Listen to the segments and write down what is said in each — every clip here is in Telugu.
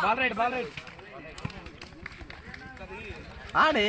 బాల్ రైట్ బాల్ రైట్ ఆడే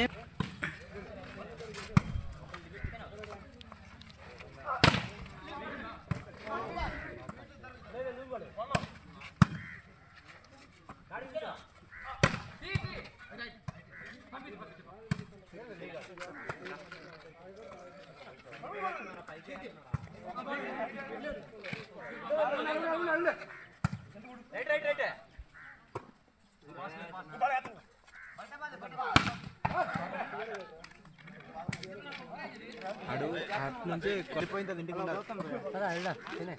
అడు అటు నుంచి కొలిపోయింది అది ఇంటికి ఉండాలి.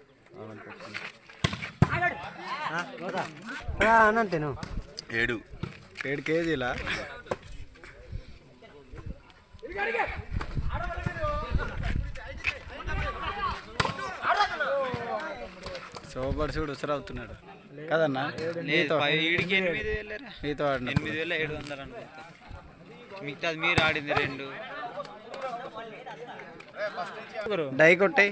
అనంతేను ఏడు ఏడు కేజీలా సోబర్ చూడు ఉసరవుతున్నాడు కదన్నా నీతో ఈడికి ఎనిమిది వేలరా నీతో ఆడిన ఎనిమిది వేల ఏడు వందలు అనుకుంటా మిగతాది మీరు ఆడింది రెండు డై కొట్టాయి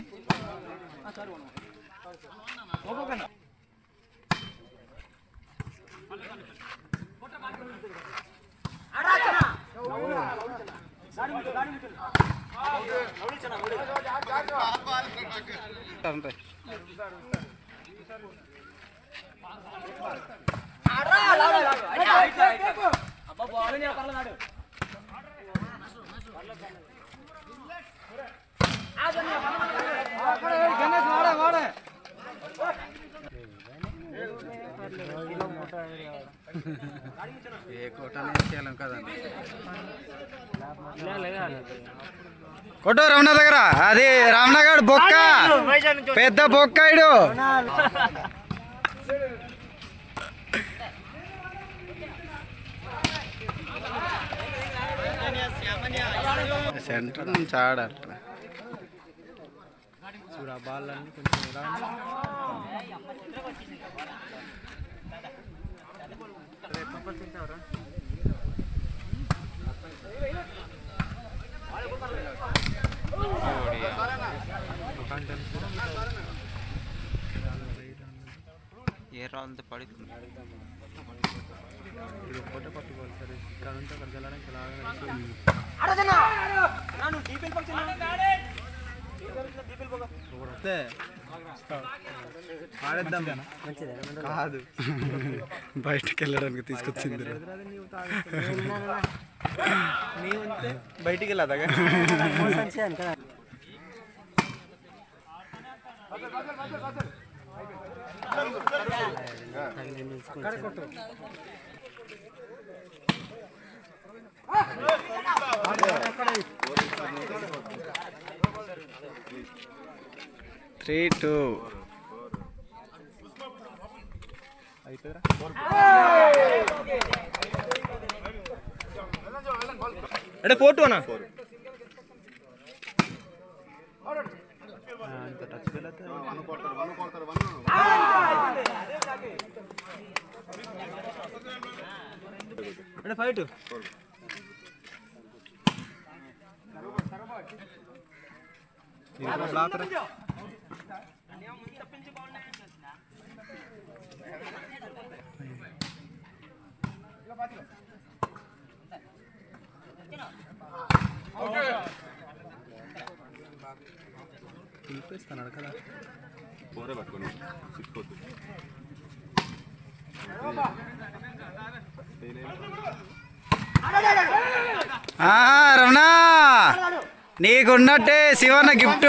ఏ కోటనే చేయాలం కదండి కొట్టు రమణ దగ్గర అది రమణగాడు బొక్క పెద్ద బొక్క ఇడు సెంటర్ నుంచి ఆడట చూడ బాల్ అన్ని కొంచెం ఇలా ఉంది. ఏ రాళ్ళతో పడుతుంది ఇది ఒక్కటే పట్టుకోవాలి సరే ఇక్కడ నుంచి అక్కడికి వెళ్ళడానికి లాగా ఆడేద్దాం కాదు బయటకు వెళ్ళడానికి తీసుకొచ్చింది బయటికి వెళ్ళదా త్రీ టూ అంటే ఫోర్ టూ అన్న అంత టచ్ వెళ్ళతే అంటే ఫైవ్ టూ బ్లాక్ పిలిపిస్తున్నాడు కదా ఆ, రమణ నీకున్నట్టే శివన్న గిఫ్ట్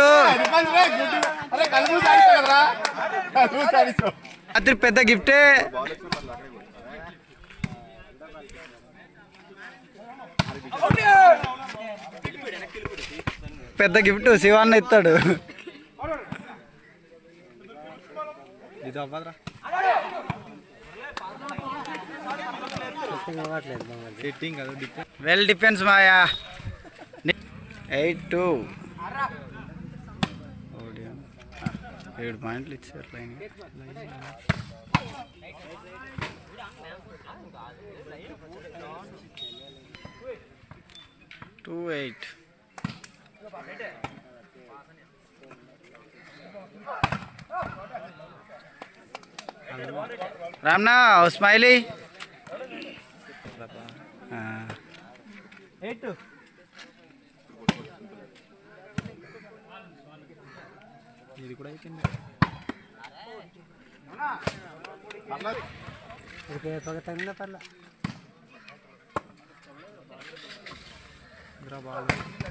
రాత్రి పెద్ద గిఫ్టే పెద్ద గిఫ్ట్ శివన్న ఇస్తాడు ఇది అవ్వదురా well depends Maya eight two ఏడు పాయింట్లు ఇచ్చారు లైన్ టూ ఎయిట్ రామ్నా స్మైలీ ఆ, ఎయిట్ ఇది కూడా అయిపోయింది ఇదిరా బాల్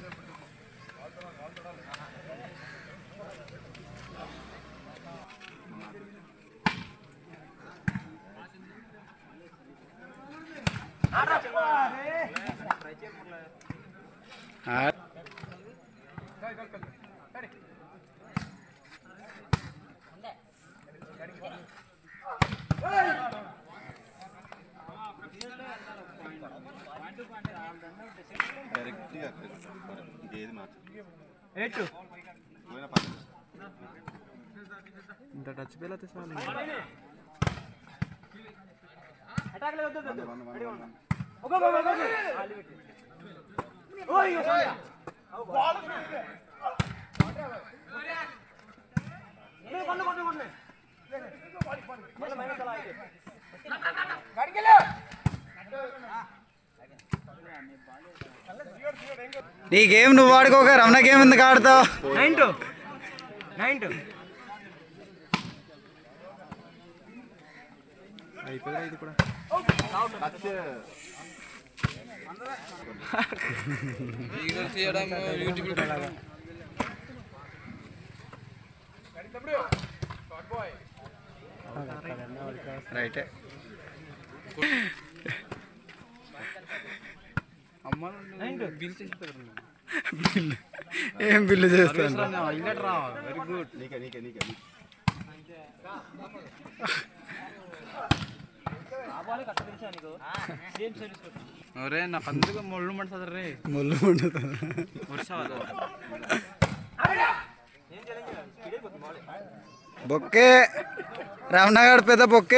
ఆ. డైరెక్ట్గా ఇంకేది మార్చు ఎయిట్ పోయినా పర్లేదు ఇంత టచ్ పేలు అయితే చాలు నీ గేమ్ నువ్వు ఆడుకోక రమణ గేమ్ ఎందుకు ఆడతావు నైన్ టూ నైన్ టూ అయిపోయిందా ఇది కూడా రైటే నైన్ టూ బిల్లు ఏం బిల్లు చేస్తాను రా వెరీ గుడ్ నీకే నీకే నీకే అరే నాకు అందుకు ముళ్ళు మంటుంది రే ముళ్ళు ఉండుతుంది బొక్కే రమణగాడు పెద్ద బొక్కే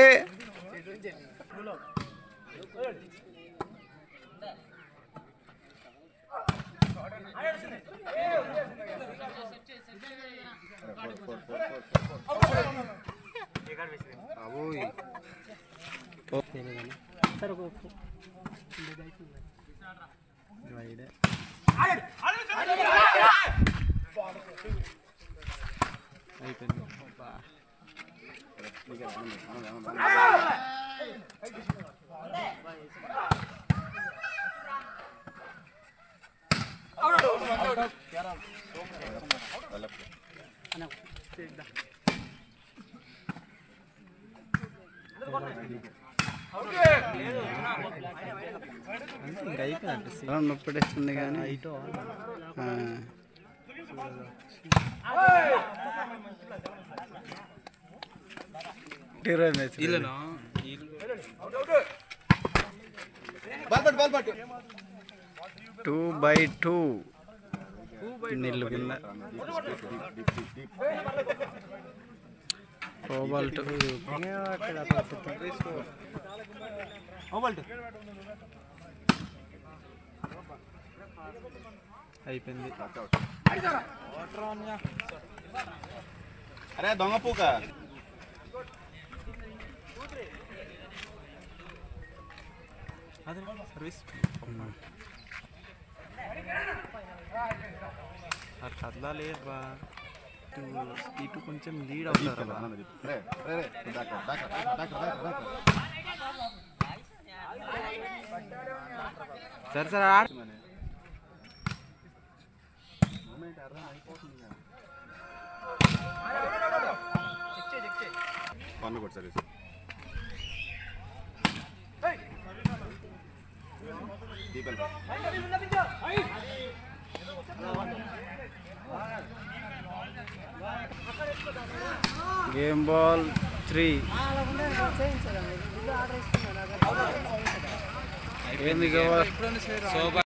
అయిపోయింది ఇంకా అయిపోయింది నొప్పి పెట్టేస్తుంది కానీ ఆ. ఇరవై మ్యాచ్ ఇల్లునా టూ బై టూ నీళ్ళు కింద ఓవల్ టూ ఓవల్ట్ అయిపోయింది అరే దొంగ పూక అదే సర్వీస్ అది కదలాలి బా ఇటు ఇటు కొంచెం లీడ్ అవుతారు బా. రే రే రే డాక్టర్ డాక్టర్ డాక్టర్ డాక్టర్ సరే సరే ఆడ పన్ను కొట్టు సర్వీస్ దీపల్ గేమ్ బాల్ త్రీ ఏంది కావాలి